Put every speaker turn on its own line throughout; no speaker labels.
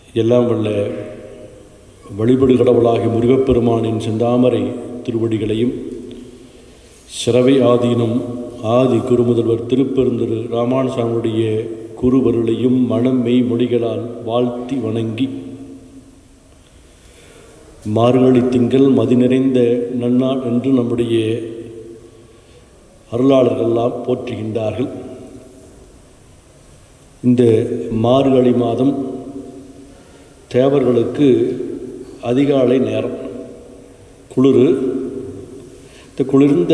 எல்லாம் வல்ல வழிபடு கடவுளாகி முருகப்பெருமானின் செந்தாமரை திருவடிகளையும் சிறவை ஆதீனம் ஆதி குருமுதல்வர் திருப்பெருந்திரு ராமானுசாமியுடைய குருவருளையும் மனம் மெய் மொழிகளால் வாழ்த்தி வணங்கி மார்கழி திங்கள் மதி நிறைந்த நன்னாள் என்று நம்முடைய அருளாளர்கள்லாம் போற்றுகின்றார்கள் இந்த மார்கழி மாதம் தேவர்களுக்கு அதிகாலை நேரம் குளிர் இந்த குளிர்ந்த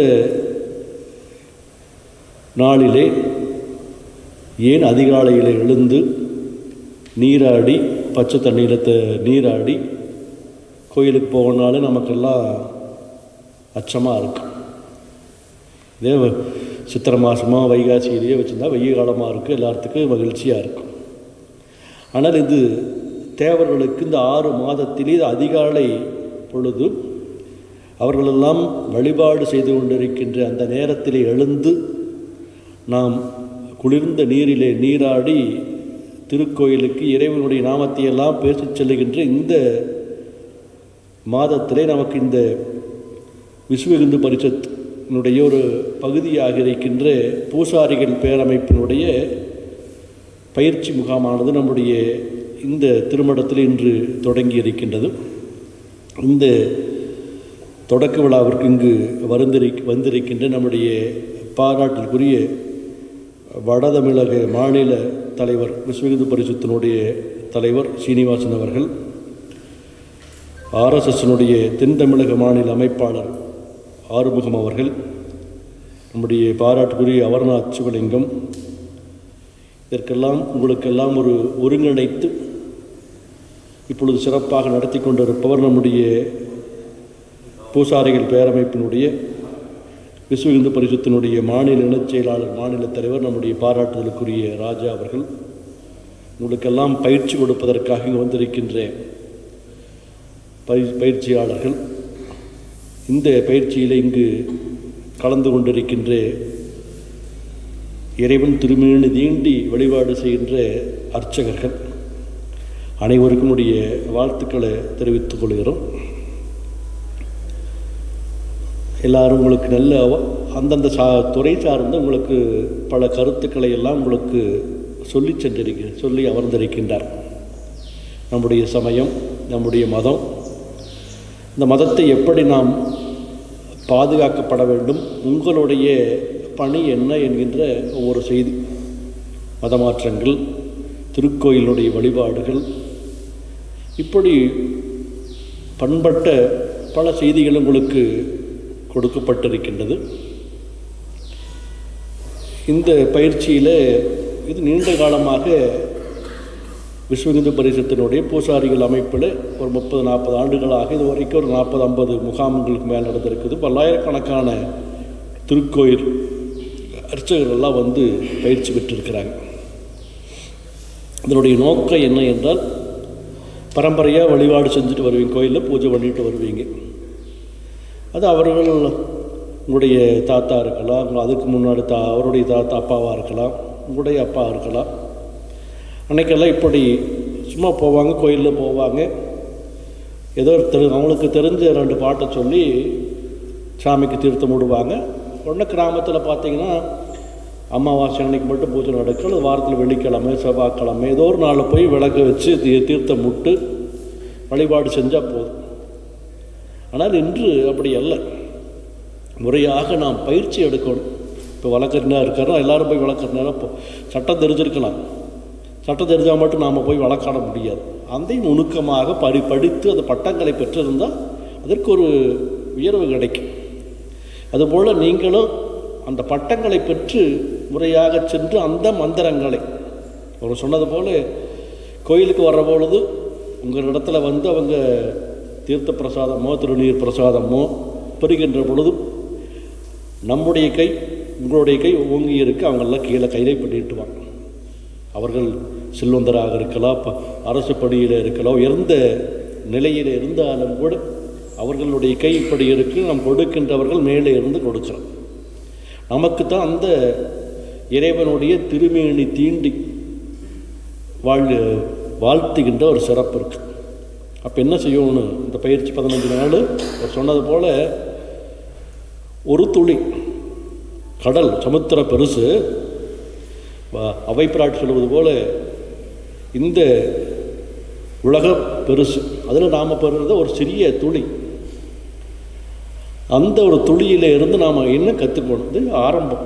நாளிலே ஏன் அதிகாலையில் எழுந்து நீராடி பச்சை தண்ணீரத்தை நீராடி கோயிலுக்கு போகணுனாலே நமக்கெல்லாம் அச்சமாக இருக்கும் இதே வ- சித்திரை மாதமோ வைகாசியிலேயே வச்சுருந்தா வெய்ய காலமாக இருக்கும் எல்லாத்துக்கும் மகிழ்ச்சியாக இருக்கும் ஆனால் இது தேவர்களுக்கு இந்த ஆறு மாதத்திலே இது அதிகாலை பொழுது அவர்களெல்லாம் வழிபாடு செய்து கொண்டிருக்கின்ற அந்த நேரத்திலே எழுந்து நாம் குளிர்ந்த நீரிலே நீராடி திருக்கோயிலுக்கு இறைவனுடைய நாமத்தையெல்லாம் பேசிச் செல்லுகின்ற இந்த மாதத்திலே நமக்கு இந்த விஸ்வகிந்து பரிஷத்தினுடைய ஒரு பகுதியாக இருக்கின்ற பூசாரிகள் பேரமைப்பினுடைய பயிற்சி முகாமானது நம்முடைய இந்த திருமணத்தில் இன்று தொடங்கி இருக்கின்றது இந்த தொடக்க விழாவிற்கு இங்கு வருந்திரு வந்திருக்கின்ற நம்முடைய பாராட்டிற்குரிய வடதமிழக மாநில தலைவர் விஸ்வகிந்து பரிசுத்தினுடைய தலைவர் சீனிவாசன் அவர்கள் ஆர்எஸ்எஸ்னுடைய தென் தமிழக மாநில அமைப்பாளர் ஆறுமுகம் அவர்கள் நம்முடைய பாராட்டுக்குரிய அமர்நாத் சிவலிங்கம் இதற்கெல்லாம் உங்களுக்கெல்லாம் ஒரு ஒருங்கிணைத்து இப்பொழுது சிறப்பாக நடத்தி கொண்டிருப்பவர் நம்முடைய பூசாரிகள் பேரமைப்பினுடைய விஸ்வ இந்து பரிசுத்தினுடைய மாநில இணைச் செயலாளர் மாநில தலைவர் நம்முடைய பாராட்டுதலுக்குரிய ராஜா அவர்கள் உங்களுக்கெல்லாம் பயிற்சி கொடுப்பதற்காக இங்கு வந்திருக்கின்ற பயிர் பயிற்சியாளர்கள் இந்த பயிற்சியில் இங்கு கலந்து கொண்டிருக்கின்ற இறைவன் திருமேனி தீண்டி வழிபாடு செய்கின்ற அர்ச்சகர்கள் அனைவருக்கும் உடைய வாழ்த்துக்களை தெரிவித்துக் கொள்கிறோம் எல்லாரும் உங்களுக்கு நல்ல அவ- அந்தந்த சா துறை சார்ந்த உங்களுக்கு பல கருத்துக்களை எல்லாம் உங்களுக்கு சொல்லி சென்றிருக்க சொல்லி அமர்ந்திருக்கின்றார் நம்முடைய சமயம் நம்முடைய மதம் இந்த மதத்தை எப்படி நாம் பாதுகாக்கப்பட வேண்டும் உங்களுடைய பணி என்ன என்கின்ற ஒவ்வொரு செய்தி மதமாற்றங்கள் திருக்கோயிலுடைய வழிபாடுகள் இப்படி பண்பட்ட பல செய்திகள் உங்களுக்கு கொடுக்கப்பட்டிருக்கின்றது இந்த பயிற்சியில் இது நீண்ட காலமாக விஸ்வ இந்து பரிஷத்தினுடைய பூசாரிகள் அமைப்பில் ஒரு முப்பது நாற்பது ஆண்டுகளாக இது வரைக்கும் ஒரு நாற்பது ஐம்பது முகாம்களுக்கு மேல் நடந்திருக்குது பல்லாயிரக்கணக்கான திருக்கோயில் அர்ச்சகர்கள்லாம் வந்து பயிற்சி பெற்றிருக்கிறாங்க இதனுடைய நோக்கம் என்ன என்றால் பரம்பரையாக வழிபாடு செஞ்சுட்டு வருவீங்க கோயிலில் பூஜை பண்ணிட்டு வருவீங்க அது அவர்கள் உங்களுடைய தாத்தா இருக்கலாம் அதுக்கு முன்னாடி தா அவருடைய தாத்தா அப்பாவாக இருக்கலாம் உங்களுடைய அப்பா இருக்கலாம் அன்னைக்கெல்லாம் இப்படி சும்மா போவாங்க கோயிலில் போவாங்க ஏதோ தெரி அவங்களுக்கு தெரிஞ்ச ரெண்டு பாட்டை சொல்லி சாமிக்கு தீர்த்தம் விடுவாங்க உடனே கிராமத்தில் பார்த்தீங்கன்னா அமாவாசை அன்னைக்கு மட்டும் பூஜை நடக்கும் அல்லது வாரத்தில் வெள்ளிக்கிழமை செவ்வாய்க்கிழமை ஏதோ ஒரு நாளில் போய் விளக்கு வச்சு தீ- தீர்த்தம் விட்டு வழிபாடு செஞ்சால் போதும் ஆனால் இன்று அப்படி அல்ல முறையாக நாம் பயிற்சி எடுக்கணும் இப்போ வழக்கறிஞராக இருக்காரோ எல்லாரும் போய் வழக்கறிஞராக இப்போ சட்டம் தெரிஞ்சிருக்கலாம் சட்டம் தெரிஞ்சால் மட்டும் நாம் போய் வழக்காட முடியாது அதை நுணுக்கமாக படி படித்து அந்த பட்டங்களை பெற்றிருந்தால் அதற்கு ஒரு உயர்வு கிடைக்கும் அதுபோல் நீங்களும் அந்த பட்டங்களை பெற்று முறையாக சென்று அந்த மந்திரங்களை அவர் சொன்னது போல கோயிலுக்கு வர்ற பொழுது உங்கள் இடத்துல வந்து அவங்க தீர்த்த பிரசாதமோ திருநீர் பிரசாதமோ பெறுகின்ற பொழுது நம்முடைய கை உங்களுடைய கை ஓங்கி இருக்கு அவங்கெல்லாம் கீழே கைதை பண்ணிட்டுவாங்க அவர்கள் செல்வந்தராக இருக்கலாம் ப- அரசு பணியில் இருக்கலாம் உயர்ந்த நிலையில் இருந்தாலும் கூட அவர்களுடைய கை இப்படி இருக்கு நாம் கொடுக்கின்றவர்கள் மேலே இருந்து கொடுக்கிறோம் நமக்கு தான் அந்த இறைவனுடைய திருமேனி தீண்டி வாழ் வாழ்த்துகின்ற ஒரு சிறப்பு இருக்குது அப்போ என்ன செய்யணும் இந்த பயிற்சி பதினஞ்சு நாள் அவர் சொன்னது போல் ஒரு துளி கடல் சமுத்திர பெருசு வ- அவை பிராட்டி சொல்வது போல இந்த உலக பெருசு அதில் நாம் பெறுறது ஒரு சிறிய துளி அந்த ஒரு துளியில இருந்து நாம் என்ன கற்றுக்கணும் இது ஆரம்பம்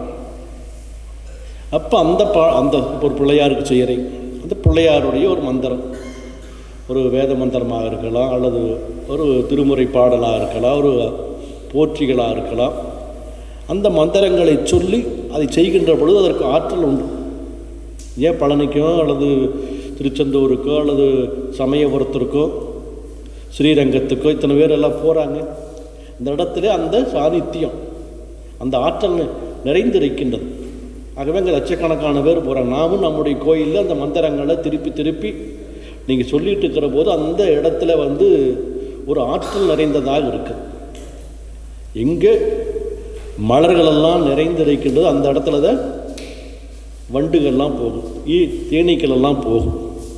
அப்போ அந்த பா அந்த இப்ப ஒரு பிள்ளையாருக்கு செய்கிறேன் அந்த பிள்ளையாருடைய ஒரு மந்திரம் ஒரு வேத மந்திரமாக இருக்கலாம் அல்லது ஒரு திருமுறை பாடலாக இருக்கலாம் ஒரு போற்றிகளாக இருக்கலாம் அந்த மந்திரங்களை சொல்லி அதை செய்கின்ற பொழுது அதற்கு ஆற்றல் உண்டு ஏன் பழனிக்கோ அல்லது திருச்செந்தூருக்கோ அல்லது சமயபுரத்திற்கோ ஸ்ரீரங்கத்துக்கோ இத்தனை பேர் எல்லாம் போகிறாங்க இந்த இடத்துல அந்த சாநித்தியம் அந்த ஆற்றல் நிறைந்திருக்கின்றது ஆகவே அங்கே லட்சக்கணக்கான பேர் போகிறாங்க நாமும் நம்முடைய கோயிலில் அந்த மந்திரங்களை திருப்பி திருப்பி நீங்கள் சொல்லிட்டு இருக்கிற போது அந்த இடத்துல வந்து ஒரு ஆற்றல் நிறைந்ததாக இருக்குது எங்கே மலர்களெல்லாம் நிறைந்திருக்கின்றது அந்த இடத்துல தான் வண்டுகள்லாம் போகும் ஈ தேனீக்கள் எல்லாம் போகும்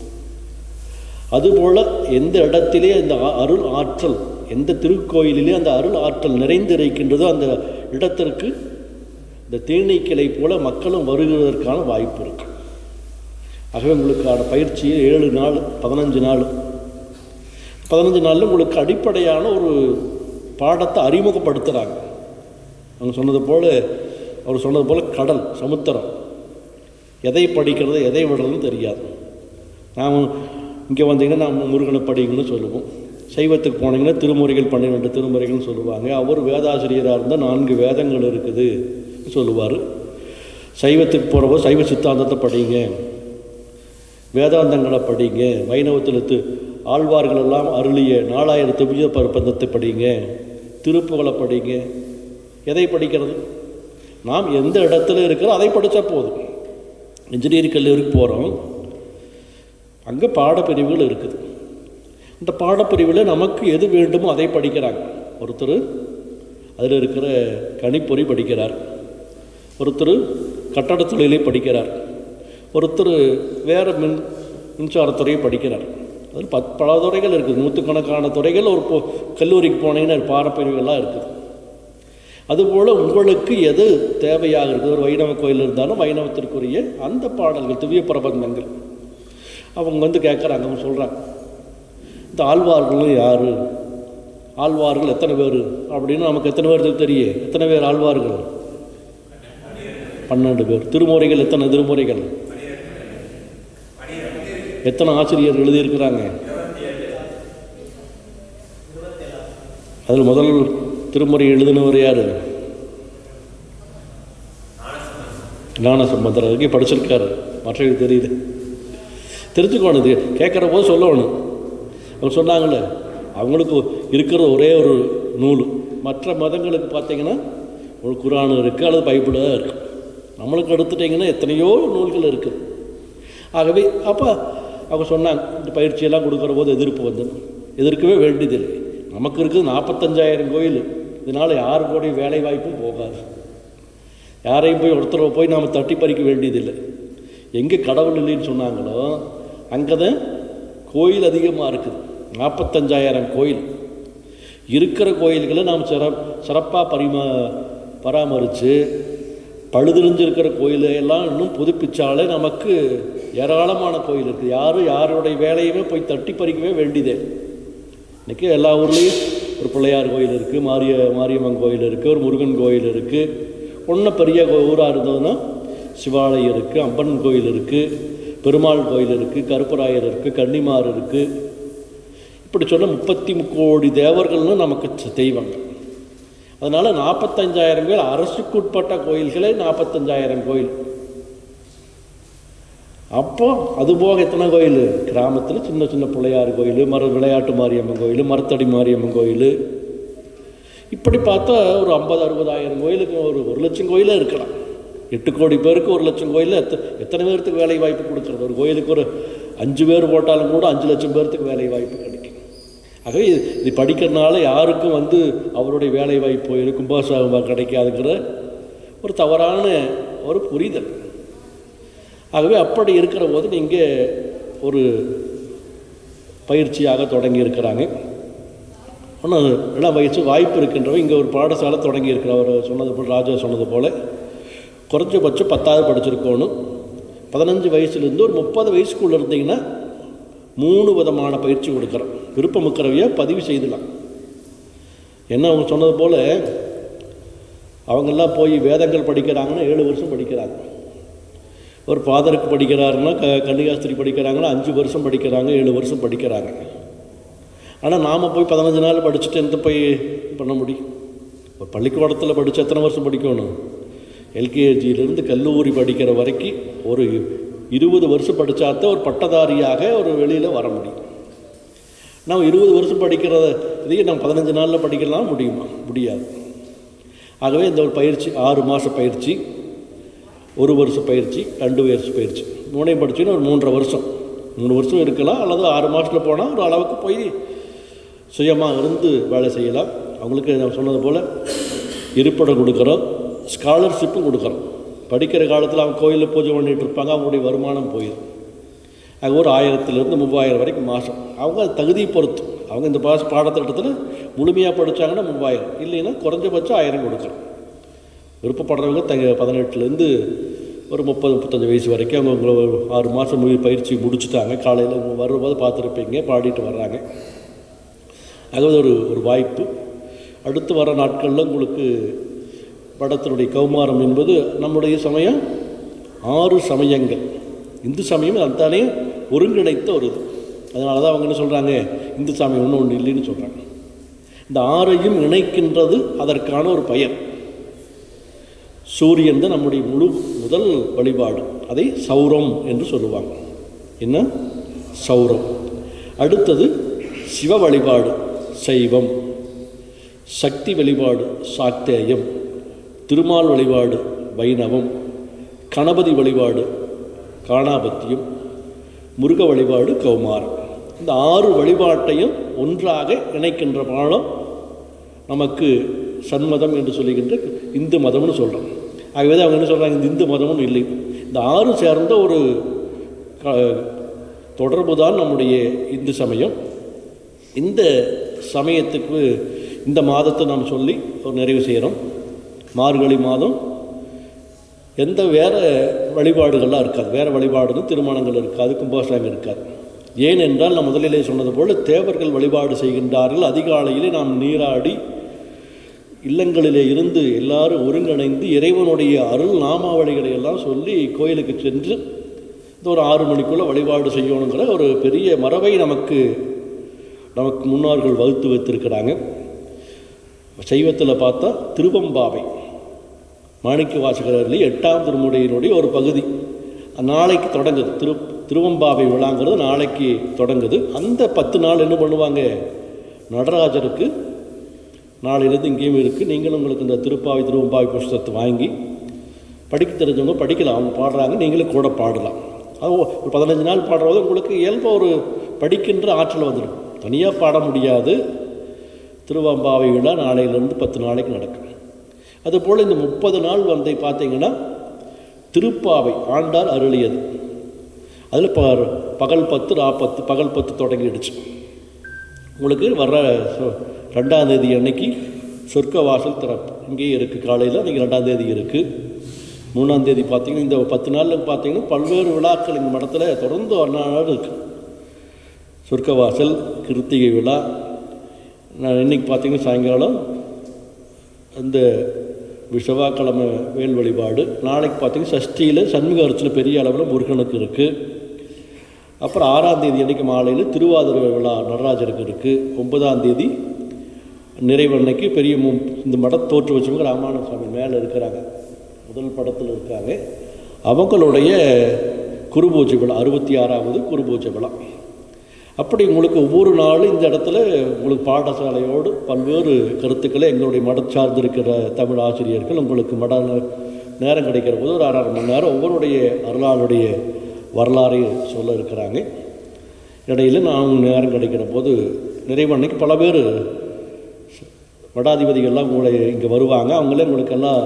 அதுபோல் எந்த இடத்திலே அந்த ஆ- அருள் ஆற்றல் எந்த திருக்கோயிலிலே அந்த அருள் ஆற்றல் நிறைந்திருக்கின்றதோ அந்த இடத்திற்கு இந்த தேனீக்களை போல மக்களும் வருகிறதற்கான வாய்ப்பு இருக்கு ஆகவே உங்களுக்கான பயிற்சி ஏழு நாள் பதினஞ்சு நாள் பதினஞ்சு நாளில் உங்களுக்கு அடிப்படையான ஒரு பாடத்தை அறிமுகப்படுத்துகிறாங்க அவங்க சொன்னது போல் அவர் சொன்னது போல் கடல் சமுத்திரம் எதை படிக்கிறது எதை விடுறதுன்னு தெரியாது நாம் இங்கே வந்தீங்கன்னா நாம் முருகனை படிங்கன்னு சொல்லுவோம் சைவத்துக்கு போனீங்கன்னா திருமுறைகள் பன்னிரெண்டு திருமுறைகள்னு சொல்லுவாங்க அவர் வேதாசிரியராக இருந்தால் நான்கு வேதங்கள் இருக்குது சொல்லுவார் சைவத்துக்கு போகிறப்போ சைவ சித்தாந்தத்தை படிங்க வேதாந்தங்களை படிங்க வைணவத்தில் தி ஆழ்வார்கள் எல்லாம் அருளிய நாலாயிரம் திவ்ய பற்பந்தத்தை படிங்க திருப்புகளை படிங்க எதை படிக்கிறது நாம் எந்த இடத்துல இருக்கிறோம் அதை படித்தா போதும் இன்ஜினியரிங் கல்லூரிக்கு போகிறோம் அங்கே பாடப்பிரிவுகள் இருக்குது இந்த பாடப்பிரிவில் நமக்கு எது வேண்டுமோ அதை படிக்கிறாங்க ஒருத்தர் அதில் இருக்கிற கணிப்பொறி படிக்கிறார் ஒருத்தர் கட்டடத் தொழிலை படிக்கிறார் ஒருத்தர் வேறு மின் மின்சாரத்துறையை படிக்கிறார் அதில் பத் பல துறைகள் இருக்குது நூற்றுக்கணக்கான துறைகள் ஒரு போ கல்லூரிக்கு போனீங்கன்னா பாடப்பிரிவுகள்லாம் இருக்குது அதுபோல் உங்களுக்கு எது தேவையாக இருக்குது ஒரு வைணவ கோயில் இருந்தாலும் வைணவத்திற்குரிய அந்த பாடல்கள் திவ்ய பிரபந்தங்கள் அவங்க வந்து கேட்குறாங்க அவங்க சொல்கிறாங்க இந்த ஆழ்வார்களும் யார் ஆழ்வார்கள் எத்தனை பேர் அப்படின்னு நமக்கு எத்தனை பேருக்கு தெரியும் எத்தனை பேர் ஆழ்வார்கள் பன்னெண்டு பேர் திருமுறைகள் எத்தனை திருமுறைகள் எத்தனை ஆசிரியர் எழுதியிருக்கிறாங்க அதில் முதல் திருமுறை எழுதினவர் யார் ஞான சம்பந்தர் அதுக்கே படிச்சிருக்காரு மற்றவங்களுக்கு தெரியுது தெரிஞ்சுக்கணும் இது கேட்குற போது சொல்லணும் அவங்க சொன்னாங்களே அவங்களுக்கு இருக்கிற ஒரே ஒரு நூல் மற்ற மதங்களுக்கு பார்த்தீங்கன்னா ஒரு குரான் இருக்குது அல்லது பைபிள் தான் இருக்குது நம்மளுக்கு எடுத்துட்டிங்கன்னா எத்தனையோ நூல்கள் இருக்குது ஆகவே அப்போ அவங்க சொன்னாங்க இந்த பயிற்சியெல்லாம் கொடுக்குற போது எதிர்ப்பு வந்து எதிர்க்கவே வேண்டியதில்லை நமக்கு இருக்குது நாற்பத்தஞ்சாயிரம் கோயில் இதனால் யாருக்கூடைய வேலை வாய்ப்பும் போகாது யாரையும் போய் ஒருத்தரை போய் நாம் தட்டி பறிக்க வேண்டியதில்லை எங்கே கடவுள் இல்லைன்னு சொன்னாங்களோ அங்கே தான் கோயில் அதிகமாக இருக்குது நாற்பத்தஞ்சாயிரம் கோயில் இருக்கிற கோயில்களை நாம் சிற சிறப்பாக பரிமா பராமரித்து பழுதறிஞ்சிருக்கிற கோயில் எல்லாம் இன்னும் புதுப்பிச்சாலே நமக்கு ஏராளமான கோயில் இருக்குது யாரும் யாருடைய வேலையுமே போய் தட்டி பறிக்கவே வேண்டியதே இன்றைக்கி எல்லா ஊர்லேயும் ஒரு பிள்ளையார் கோயில் இருக்குது மாரிய மாரியம்மன் கோயில் இருக்குது ஒரு முருகன் கோயில் இருக்குது ஒன்றும் பெரிய கோ- ஊராக இருந்ததுன்னா சிவாலயம் இருக்குது அம்பன் கோயில் இருக்குது பெருமாள் கோயில் இருக்குது கருப்பராயர் இருக்குது கன்னிமார் இருக்குது இப்படி சொன்ன முப்பத்தி கோடி தேவர்கள்னு நமக்கு ச- தெய்வங்க அதனால் நாற்பத்தஞ்சாயிரம் பேர் அரசுக்குட்பட்ட கோயில்களே நாற்பத்தஞ்சாயிரம் கோயில் அப்போ அது போக எத்தனை கோயில் கிராமத்தில் சின்ன சின்ன பிள்ளையார் கோயில் மர விளையாட்டு மாரியம்மன் கோயில் மரத்தடி மாரியம்மன் கோயில் இப்படி பார்த்தா ஒரு ஐம்பது அறுபதாயிரம் கோயிலுக்கு ஒரு ஒரு லட்சம் கோயிலே இருக்கலாம் எட்டு கோடி பேருக்கு ஒரு லட்சம் கோயிலில் எத்த எத்தனை பேர்த்துக்கு வேலை வாய்ப்பு கொடுக்குறது ஒரு கோயிலுக்கு ஒரு அஞ்சு பேர் போட்டாலும் கூட அஞ்சு லட்சம் பேர்த்துக்கு வேலை வாய்ப்பு கிடைக்கும் ஆகவே இது இது படிக்கிறதுனால யாருக்கும் வந்து அவருடைய வேலை வாய்ப்பு இருக்கும் கும்பாசாகமாக கிடைக்காதுங்கிற ஒரு தவறான ஒரு புரிதல் ஆகவே அப்படி இருக்கிற போது நீங்கள் ஒரு பயிற்சியாக தொடங்கி இருக்கிறாங்க ஒன்றும் இளம் வயசு வாய்ப்பு இருக்கின்றவ இங்கே ஒரு பாடசாலை தொடங்கி இருக்கிற அவர் சொன்னது போல் ராஜா சொன்னது போல் குறைஞ்சபட்சம் பத்தாவது படிச்சிருக்கணும் பதினஞ்சு வயசுலேருந்து ஒரு முப்பது வயசுக்குள்ளே இருந்தீங்கன்னா மூணு விதமான பயிற்சி கொடுக்குறோம் விருப்பமுக்கிறவையாக பதிவு செய்துலாம் என்ன அவங்க சொன்னது போல் அவங்கெல்லாம் போய் வேதங்கள் படிக்கிறாங்கன்னா ஏழு வருஷம் படிக்கிறாங்க ஒரு ஃபாதருக்கு படிக்கிறாருன்னா க கன்னிகாஸ்திரி படிக்கிறாங்கன்னா அஞ்சு வருஷம் படிக்கிறாங்க ஏழு வருஷம் படிக்கிறாங்க ஆனால் நாம் போய் பதினஞ்சு நாள் படிச்சுட்டு எந்த போய் பண்ண முடியும் ஒரு பள்ளிக்கூடத்தில் படித்து எத்தனை வருஷம் படிக்கணும் எல்கேஜியிலேருந்து கல்லூரி படிக்கிற வரைக்கும் ஒரு இருபது வருஷம் படித்தாத்தான் ஒரு பட்டதாரியாக ஒரு வெளியில் வர முடியும் நம்ம இருபது வருஷம் படிக்கிற இதையும் நம்ம பதினஞ்சு நாளில் படிக்கலாம் முடியுமா முடியாது ஆகவே இந்த ஒரு பயிற்சி ஆறு மாத பயிற்சி ஒரு வருஷ பயிற்சி ரெண்டு வருஷ பயிற்சி மூணையும் படிச்சுன்னா ஒரு மூன்றரை வருஷம் மூணு வருஷம் இருக்கலாம் அல்லது ஆறு மாதத்தில் போனால் ஒரு அளவுக்கு போய் சுயமாக இருந்து வேலை செய்யலாம் அவங்களுக்கு நான் சொன்னது போல் இருப்பிடம் கொடுக்குறோம் ஸ்காலர்ஷிப்பும் கொடுக்குறோம் படிக்கிற காலத்தில் அவங்க கோயிலில் பூஜை பண்ணிகிட்டு இருப்பாங்க அவங்களுடைய வருமானம் போயிடும் அது ஒரு ஆயிரத்துலேருந்து மூவாயிரம் வரைக்கும் மாதம் அவங்க தகுதியை பொறுத்து அவங்க இந்த பாஸ் பாடத்திட்டத்தில் முழுமையாக படித்தாங்கன்னா மூவாயிரம் இல்லைன்னா குறைஞ்சபட்சம் ஆயிரம் கொடுக்குறோம் விருப்பப்படுறவங்க த பதினெட்டுலேருந்து ஒரு முப்பது முப்பத்தஞ்சு வயசு வரைக்கும் அவங்க உங்களை ஒரு ஆறு மாதம் பயிற்சி முடிச்சுட்டாங்க காலையில் வரும்போது பார்த்துருப்பீங்க பாடிட்டு வர்றாங்க அது ஒரு ஒரு வாய்ப்பு அடுத்து வர நாட்களில் உங்களுக்கு படத்தினுடைய கௌமாரம் என்பது நம்முடைய சமயம் ஆறு சமயங்கள் இந்து சமயம் அதுதானே ஒருங்கிணைத்த ஒரு இது அதனால தான் அவங்க என்ன சொல்கிறாங்க இந்து சாமி ஒன்று ஒன்று இல்லைன்னு சொல்கிறாங்க இந்த ஆறையும் இணைக்கின்றது அதற்கான ஒரு பயன் சூரியன் தான் நம்முடைய முழு முதல் வழிபாடு அதை சௌரம் என்று சொல்லுவாங்க என்ன சௌரம் அடுத்தது சிவ வழிபாடு சைவம் சக்தி வழிபாடு சாக்தேயம் திருமால் வழிபாடு வைணவம் கணபதி வழிபாடு காணாபத்தியம் முருக வழிபாடு கௌமாரம் இந்த ஆறு வழிபாட்டையும் ஒன்றாக இணைக்கின்ற பாடம் நமக்கு சன்மதம் என்று சொல்லுகின்ற இந்து மதம்னு சொல்கிறோம் ஆகவே தான் அவங்க என்ன சொல்கிறாங்க இந்த இந்து மதம்னு இல்லை இந்த ஆறு சேர்ந்த ஒரு க- தொடர்பு தான் நம்முடைய இந்து சமயம் இந்த சமயத்துக்கு இந்த மாதத்தை நாம் சொல்லி ஒரு நிறைவு செய்கிறோம் மார்கழி மாதம் எந்த வேறு வழிபாடுகள்லாம் இருக்காது வேறு வழிபாடுன்னு திருமணங்கள் இருக்காது கும்பாசாங்க இருக்காது ஏன் என்றால் நான் முதலிலே சொன்னது போல் தேவர்கள் வழிபாடு செய்கின்றார்கள் அதிகாலையிலே நாம் நீராடி இல்லங்களிலே இருந்து எல்லாரும் ஒருங்கிணைந்து இறைவனுடைய அருள் நாமாவளிகளை எல்லாம் சொல்லி கோயிலுக்கு சென்று இந்த ஒரு ஆறு மணிக்குள்ளே வழிபாடு செய்யணுங்கிற ஒரு பெரிய மரபை நமக்கு நமக்கு முன்னோர்கள் வகுத்து வைத்திருக்கிறாங்க சைவத்தில் பார்த்தா திருவம்பாவை மாணிக்க வாசகரில் எட்டாம் திருமுறையினுடைய ஒரு பகுதி நாளைக்கு தொடங்குது திரு திருவம்பாவை விழாங்கிறது நாளைக்கு தொடங்குது அந்த பத்து நாள் என்ன பண்ணுவாங்க நடராஜருக்கு நாளையிலேருந்து இங்கேயும் இருக்குது நீங்களும் உங்களுக்கு இந்த திருப்பாவை திருவம்பாவை புஸ்தகத்தை வாங்கி படிக்க தெரிஞ்சவங்க படிக்கலாம் அவங்க பாடுறாங்க நீங்களும் கூட பாடலாம் அது ஒரு பதினஞ்சு நாள் பாடுறது உங்களுக்கு இயல்பாக ஒரு படிக்கின்ற ஆற்றல் வந்துடும் தனியாக பாட முடியாது திருவம்பாவை விழா நாளையிலேருந்து பத்து நாளைக்கு நடக்கும் அதுபோல் இந்த முப்பது நாள் வந்து பார்த்தீங்கன்னா திருப்பாவை ஆண்டார் அருளியது அதில் ப பகல் பத்து ராப்பத்து பகல் பத்து தொடங்கிடுச்சு உங்களுக்கு வர்ற சொ- ரெண்டாம் தேதி அன்னைக்கு சொர்க்க வாசல் திறப்பு இங்கேயே இருக்குது காலையில் அன்றைக்கி ரெண்டாம் தேதி இருக்குது மூணாம் தேதி பார்த்தீங்கன்னா இந்த பத்து நாளில் பார்த்தீங்கன்னா பல்வேறு விழாக்கள் எங்கள் மடத்தில் தொடர்ந்து ஒரு நாள் இருக்குது சொர்க்க வாசல் கிருத்திகை விழா நான் இன்னைக்கு பார்த்தீங்கன்னா சாயங்காலம் இந்த செவ்வாய்க்கிழமை வேல் வழிபாடு நாளைக்கு பார்த்தீங்கன்னா சஷ்டியில் சண்முக அர்ச்சனை பெரிய அளவில் முருகனுக்கு இருக்குது அப்புறம் ஆறாம் தேதி அன்னைக்கு மாலையில் திருவாதிரை விழா நடராஜருக்கு இருக்குது ஒன்பதாம் தேதி நிறைவு அன்னைக்கு பெரிய மு இந்த மட தோற்று வச்சவங்க ராமானந்த சுவாமி மேலே இருக்கிறாங்க முதல் படத்தில் இருக்காங்க அவங்களுடைய குருபூஜை விழா அறுபத்தி ஆறாவது குருபூஜை விழா அப்படி உங்களுக்கு ஒவ்வொரு நாளும் இந்த இடத்துல உங்களுக்கு பாடசாலையோடு பல்வேறு கருத்துக்களை எங்களுடைய மட சார்ந்திருக்கிற தமிழ் ஆசிரியர்கள் உங்களுக்கு மட நேரம் கிடைக்கிற போது ஒரு அரை அரை மணி நேரம் ஒவ்வொருடைய அருளாளுடைய வரலாறை சொல்ல இருக்கிறாங்க இடையில நான் நேரம் கிடைக்கிற போது நிறைவு அன்னைக்கு பல பேர் மடாதிபதிகள்லாம் உங்களை இங்கே வருவாங்க அவங்களே உங்களுக்கெல்லாம்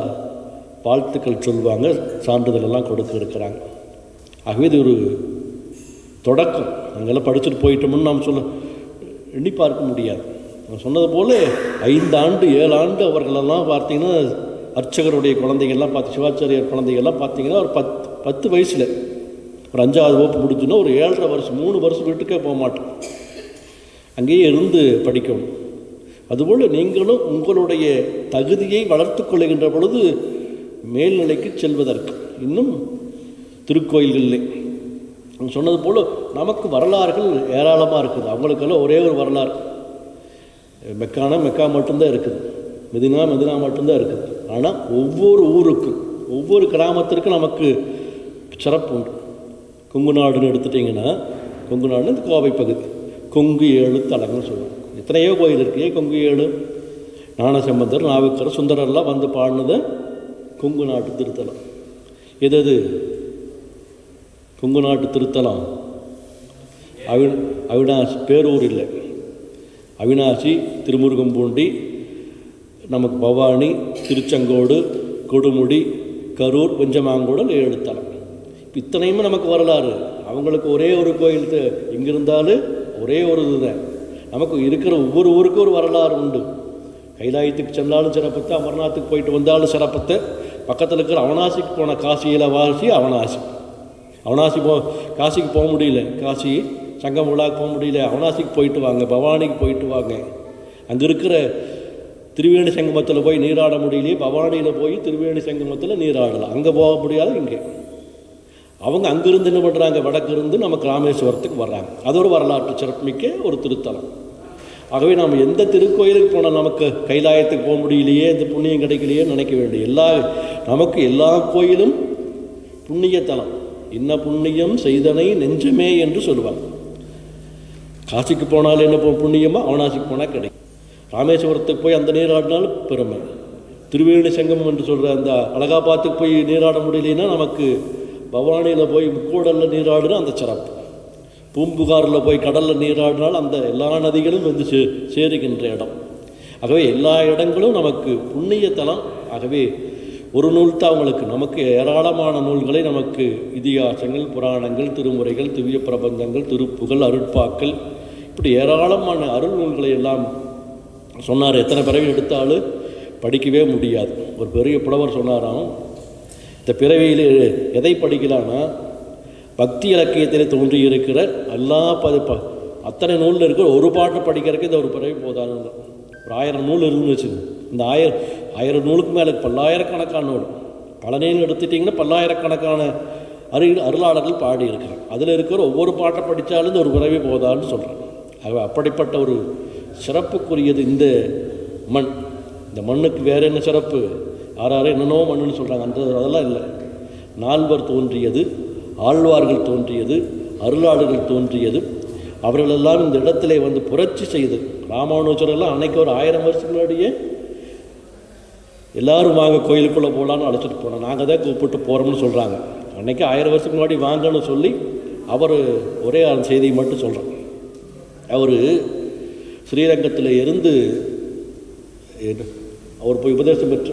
வாழ்த்துக்கள் சொல்லுவாங்க சான்றிதழ் எல்லாம் கொடுக்க இருக்கிறாங்க ஆகவே இது ஒரு தொடக்கம் அங்கெல்லாம் படிச்சுட்டு போயிட்டோம்னு நாம் சொல்ல எண்ணி பார்க்க முடியாது நான் சொன்னது போல் ஐந்து ஆண்டு ஏழு ஆண்டு அவர்களெல்லாம் பார்த்தீங்கன்னா அர்ச்சகருடைய குழந்தைகள்லாம் பார்த்து சிவாச்சாரியர் குழந்தைகள்லாம் பார்த்தீங்கன்னா ஒரு பத்து பத்து வயசில் ஒரு அஞ்சாவது வகுப்பு முடிஞ்சுன்னா ஒரு ஏழரை வருஷம் மூணு வருஷம் வீட்டுக்கே போக மாட்டோம் அங்கேயே இருந்து படிக்கணும் அதுபோல் நீங்களும் உங்களுடைய தகுதியை வளர்த்து கொள்ளுகின்ற பொழுது மேல்நிலைக்கு செல்வதற்கு இன்னும் திருக்கோயில்களிலே நான் சொன்னது போல் நமக்கு வரலாறுகள் ஏராளமாக இருக்குது அவங்களுக்கெல்லாம் ஒரே ஒரு வரலாறு மெக்கானா மெக்கா மட்டும்தான் இருக்குது மெதினா மெதினா மட்டும்தான் இருக்குது ஆனால் ஒவ்வொரு ஊருக்கும் ஒவ்வொரு கிராமத்திற்கும் நமக்கு சிறப்பு உண்டு கொங்கு நாடுன்னு எடுத்துட்டிங்கன்னா கொங்கு நாடுன்னு இந்த கோவை பகுதி கொங்கு ஏழு தலங்கள்னு சொல்லுவாங்க எத்தனையோ கோயில் இருக்கு ஏன் கொங்கு ஏழு ஞானசம்பந்தர் நாவுக்கர் சுந்தரர்லாம் வந்து பாடினது கொங்கு நாட்டு திருத்தலம் எது எது கொங்கு நாட்டு திருத்தலம் அவி அவினாசி பேரூர் இல்லை அவினாசி திருமுருகம்பூண்டி நமக்கு பவானி திருச்செங்கோடு கொடுமுடி கரூர் வெஞ்சமாங்கூடல் ஏழு தலம் இப்ப இத்தனையுமே நமக்கு வரலாறு அவங்களுக்கு ஒரே ஒரு கோயில் த- எங்க இருந்தாலும் ஒரே ஒரு இதுதான் நமக்கு இருக்கிற ஒவ்வொரு ஊருக்கும் ஒரு வரலாறு உண்டு கைலாயத்துக்கு சென்றாலும் சிறப்பத்தை அமர்நாத்துக்கு போயிட்டு வந்தாலும் சிறப்பத்தை பக்கத்தில் இருக்கிற அவனாசிக்கு போன காசியில் வாசி அவனாசி அவனாசி போ காசிக்கு போக முடியல காசி சங்கம் விழாக்கு போக முடியல அவனாசிக்கு போயிட்டு வாங்க பவானிக்கு போயிட்டு வாங்க அங்கே இருக்கிற திருவேணி சங்கமத்தில் போய் நீராட முடியலையே பவானியில் போய் திருவேணி சங்கமத்தில் நீராடலாம் அங்கே போக முடியாது இங்கே அவங்க அங்கிருந்து என்ன பண்ணுறாங்க வடக்கு இருந்து நமக்கு ராமேஸ்வரத்துக்கு வர்றாங்க அது ஒரு வரலாற்று சிறப்புமிக்க ஒரு திருத்தலம் ஆகவே நாம் எந்த திருக்கோயிலுக்கு போனால் நமக்கு கைலாயத்துக்கு போக முடியலையே இந்த புண்ணியம் கிடைக்கலையே நினைக்க வேண்டிய எல்லா நமக்கு எல்லா கோயிலும் புண்ணிய தலம் இன்ன புண்ணியம் செய்தனை நெஞ்சமே என்று சொல்லுவாங்க காசிக்கு போனால் என்ன பு- புண்ணியமோ அவனாசிக்கு போனால் கிடைக்கும் ராமேஸ்வரத்துக்கு போய் அந்த நீராடினாலும் பெருமை திருவேணி சங்கம் என்று சொல்கிற அந்த அலகாபாத்துக்கு போய் நீராட முடியலைன்னா நமக்கு பவானியில் போய் முக்கோடலில் நீராடினா அந்த சிறப்பு பூம்புகாரில் போய் கடலில் நீராடினால் அந்த எல்லா நதிகளும் வந்து சே சேருகின்ற இடம் ஆகவே எல்லா இடங்களும் நமக்கு புண்ணிய தலம் ஆகவே ஒரு நூல் தான் அவங்களுக்கு நமக்கு ஏராளமான நூல்களை நமக்கு இதிகாசங்கள் புராணங்கள் திருமுறைகள் திவ்ய பிரபந்தங்கள் திருப்புகள் அருட்பாக்கள் இப்படி ஏராளமான அருள் நூல்களை எல்லாம் சொன்னார் எத்தனை பிறவி எடுத்தாலும் படிக்கவே முடியாது ஒரு பெரிய புலவர் சொன்னாராம் இந்த பிறவியில் எதை படிக்கலான்னா பக்தி இலக்கியத்தில் தோன்றி இருக்கிற எல்லா பதி ப அத்தனை நூலில் இருக்கிற ஒரு பாட்டு படிக்கிறதுக்கு இந்த ஒரு பிறவி போதாதுங்க ஒரு ஆயிரம் நூல் இருக்குன்னு வச்சுக்கோங்க இந்த ஆயிரம் ஆயிரம் நூலுக்கு மேலே பல்லாயிரக்கணக்கான நூல் பழனின்னு எடுத்துட்டிங்கன்னா பல்லாயிரக்கணக்கான அரு அருளாளர்கள் பாடி இருக்கிறாங்க அதில் இருக்கிற ஒவ்வொரு பாட்டை படித்தாலும் இந்த ஒரு பிறவி போதான்னு சொல்கிறாங்க ஆகவே அப்படிப்பட்ட ஒரு சிறப்புக்குரியது இந்த மண் இந்த மண்ணுக்கு வேற என்ன சிறப்பு ஆறாறு என்னென்னோ மண்ணுன்னு சொல்கிறாங்க அந்த அதெல்லாம் இல்லை நால்வர் தோன்றியது ஆழ்வார்கள் தோன்றியது அருளாளர்கள் தோன்றியது அவர்களெல்லாம் இந்த இடத்திலே வந்து புரட்சி செய்து ராமானுஜர் எல்லாம் அன்னைக்கு ஒரு ஆயிரம் வருஷத்துக்கு முன்னாடியே எல்லாரும் வாங்க கோயிலுக்குள்ளே போகலான்னு அழைச்சிட்டு போனோம் நாங்கள் தான் கூப்பிட்டு போகிறோம்னு சொல்கிறாங்க அன்னைக்கு ஆயிரம் வருஷத்துக்கு முன்னாடி வாங்கன்னு சொல்லி அவர் ஒரே அந்த செய்தியை மட்டும் சொல்கிறோம் அவர் ஸ்ரீரங்கத்தில் இருந்து என்ன- அவர் போய் உபதேசம் பெற்று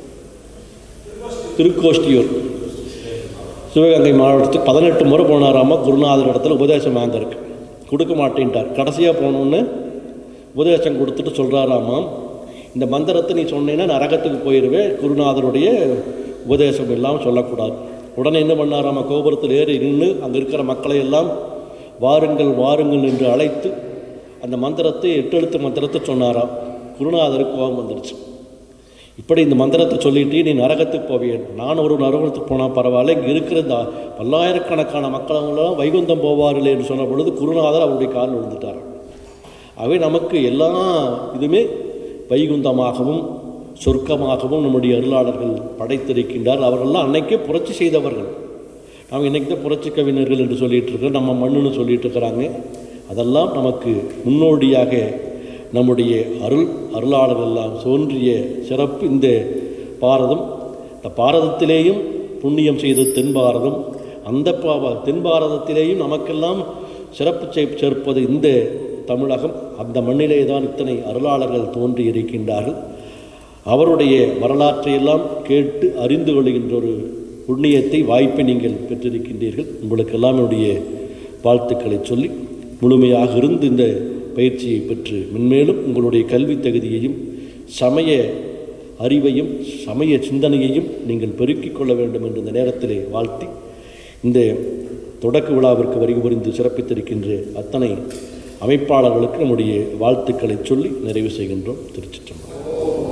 திருக்கோஷ்டியூர் சிவகங்கை மாவட்டத்துக்கு பதினெட்டு முறை போனாராமா குருநாதர் இடத்துல உபதேசம் வாங்கறதுக்கு கொடுக்க மாட்டேன்ட்டார் கடைசியாக போனோன்னு உபதேசம் கொடுத்துட்டு சொல்கிறாராமா இந்த மந்திரத்தை நீ சொன்னீன்னா நரகத்துக்கு போயிடுவேன் குருநாதருடைய உபதேசம் இல்லாமல் சொல்லக்கூடாது உடனே என்ன பண்ணாராமா கோபுரத்தில் ஏறி நின்று அங்கே இருக்கிற மக்களை எல்லாம் வாருங்கள் வாருங்கள் என்று அழைத்து அந்த மந்திரத்தை எட்டெழுத்து மந்திரத்தை சொன்னாராம் குருநாதருக்கு கோபம் வந்துடுச்சு இப்படி இந்த மந்திரத்தை சொல்லிட்டு நீ நரகத்துக்கு போவியன் நான் ஒரு நரகத்துக்கு போனால் பரவாயில்ல இங்கே இருக்கிற இந்த பல்லாயிரக்கணக்கான மக்கள் அவங்களாம் வைகுந்தம் போவார்கள் என்று சொன்ன பொழுது குருநாதர் அவருடைய காலில் விழுந்துட்டார் ஆகவே நமக்கு எல்லா இதுவுமே வைகுந்தமாகவும் சொர்க்கமாகவும் நம்முடைய அருளாளர்கள் படைத்திருக்கின்றார் அவர்கள்லாம் அன்னைக்கே புரட்சி செய்தவர்கள் நாம் இன்றைக்கி தான் புரட்சி கவிஞர்கள் என்று சொல்லிட்டு இருக்கிறோம் நம்ம மண்ணுன்னு சொல்லிட்டு இருக்கிறாங்க அதெல்லாம் நமக்கு முன்னோடியாக நம்முடைய அருள் அருளாளர்கள் எல்லாம் தோன்றிய சிறப்பு இந்த பாரதம் இந்த பாரதத்திலேயும் புண்ணியம் செய்த தென் பாரதம் அந்த பா- தென் பாரதத்திலேயும் நமக்கெல்லாம் சிறப்பு சே- சேர்ப்பது இந்த தமிழகம் அந்த மண்ணிலே தான் இத்தனை அருளாளர்கள் தோன்றி இருக்கின்றார்கள் அவருடைய வரலாற்றை எல்லாம் கேட்டு அறிந்து கொள்கின்ற ஒரு புண்ணியத்தை வாய்ப்பை நீங்கள் பெற்றிருக்கின்றீர்கள் உங்களுக்கெல்லாம் என்னுடைய வாழ்த்துக்களை சொல்லி முழுமையாக இருந்து இந்த பயிற்சியை பெற்று மென்மேலும் உங்களுடைய கல்வி தகுதியையும் சமய அறிவையும் சமய சிந்தனையையும் நீங்கள் பெருக்கிக் கொள்ள வேண்டும் என்று இந்த நேரத்திலே வாழ்த்தி இந்த தொடக்க விழாவிற்கு வருகை புரிந்து சிறப்பித்திருக்கின்ற அத்தனை அமைப்பாளர்களுக்கு நம்முடைய வாழ்த்துக்களை சொல்லி நிறைவு செய்கின்றோம் திருச்சிற்றம்பலம்